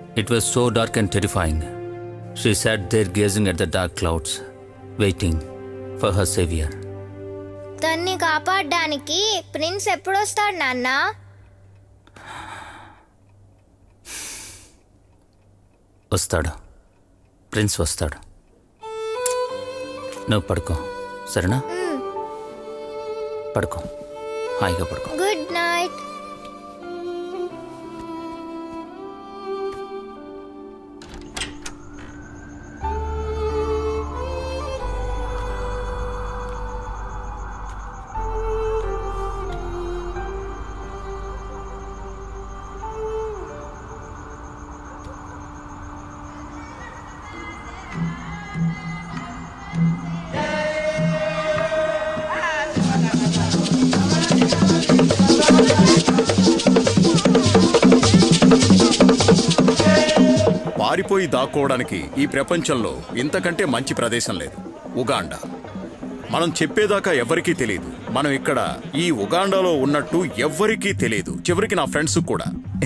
It was so dark and terrifying. She sat there gazing at the dark clouds, waiting for her savior. తన్ని కాపాడడానికి prince ఎప్పుడు వస్తాడు నాన్న వస్తాడు prince వస్తాడు నువ్వు పడుకో సరేనా పడుకో హాయిగా పడుకో గుడ్ నైట్ పారిపోయి దాక్కోవడానికి ఈ ప్రపంచంలో ఇంతకంటే మంచి ప్రదేశం లేదు ఉగాండా మనం చెప్పేదాకా ఎవరికీ తెలియదు మనం ఇక్కడ ఈ ఉగాండాలో ఉన్నట్టు ఎవ్వరికీ తెలియదు చివరికి నా ఫ్రెండ్స్ కూడా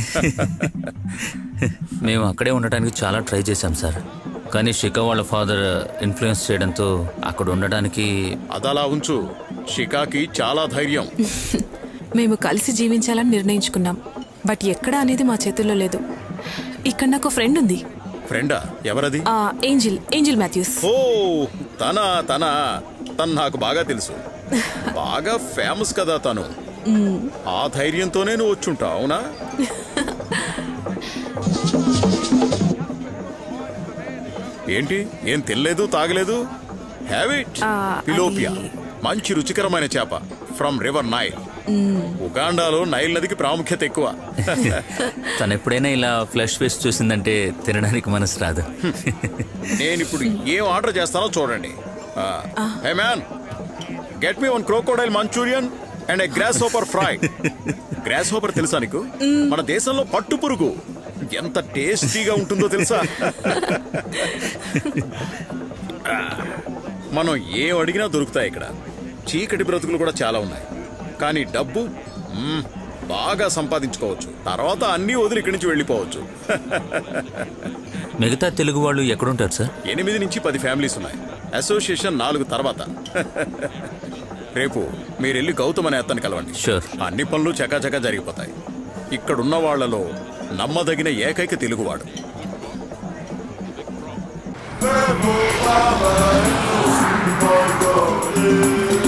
మేము అక్కడే ఉండటానికి చాలా ట్రై చేశాం సార్ కానీ షికా వాళ్ళ ఫాదర్ ఇన్ఫ్లుయెన్స్ చేయడంతో అక్కడ ఉండడానికి అదలా ఉంచు షికాకి చాలా ధైర్యం మేము కలిసి జీవించాలని నిర్ణయించుకున్నాం బట్ ఎక్కడ అనేది మా చేతుల్లో లేదు ఇక్కడ నాకు ఫ్రెండ్ ఉంది ఫ్రెండా ఎవరది ఆ, ఏంజిల్ ఏంజిల్ మాథ్యూస్ ఓ తన తన తను నాకు బాగా తెలుసు బాగా ఫేమస్ కదా తను ఆ ధైర్యంతోనే నువ్వు వచ్చుంటావు అవునా ఏంటి ఏం తినలేదు తాగలేదు హ్యావిట్ ఆ, పిలోపియా అది- మంచి రుచికరమైన చేప ఫ్రమ్ రివర్ నైల్ ఉగాండాలో నైల్ నదికి ప్రాముఖ్యత ఎక్కువ తను ఎప్పుడైనా ఇలా ఫ్లష్ ఫేస్ చూసిందంటే తినడానికి మనసు రాదు నేను ఇప్పుడు ఏం ఆర్డర్ చేస్తానో చూడండి hey man get me one crocodile manchurian and a grasshopper fry grasshopper తెలుసా నీకు మన దేశంలో పట్టు పురుగు ఎంత టేస్టీగా ఉంటుందో తెలుసా మనం ఏం అడిగినా దొరుకుతాయి ఇక్కడ చీకటి బ్రతుకులు కూడా చాలా ఉన్నాయి కానీ డబ్బు మ్మ్, బాగా సంపాదించుకోవచ్చు తర్వాత అన్నీ వదిలి ఇక్కడి నుంచి వెళ్ళిపోవచ్చు మిగతా తెలుగు వాళ్ళు ఎక్కడుంటారు సార్ ఎనిమిది నుంచి పది ఫ్యామిలీస్ ఉన్నాయి అసోసియేషన్ నాలుగు తర్వాత రేపు మీరు వెళ్ళి గౌతమ్ అనే అతన్ని కలవండి Sure. అన్ని పనులు చకాచకా జరిగిపోతాయి ఇక్కడున్న వాళ్ళలో నమ్మదగిన ఏకైక తెలుగువాడు Purple flowers,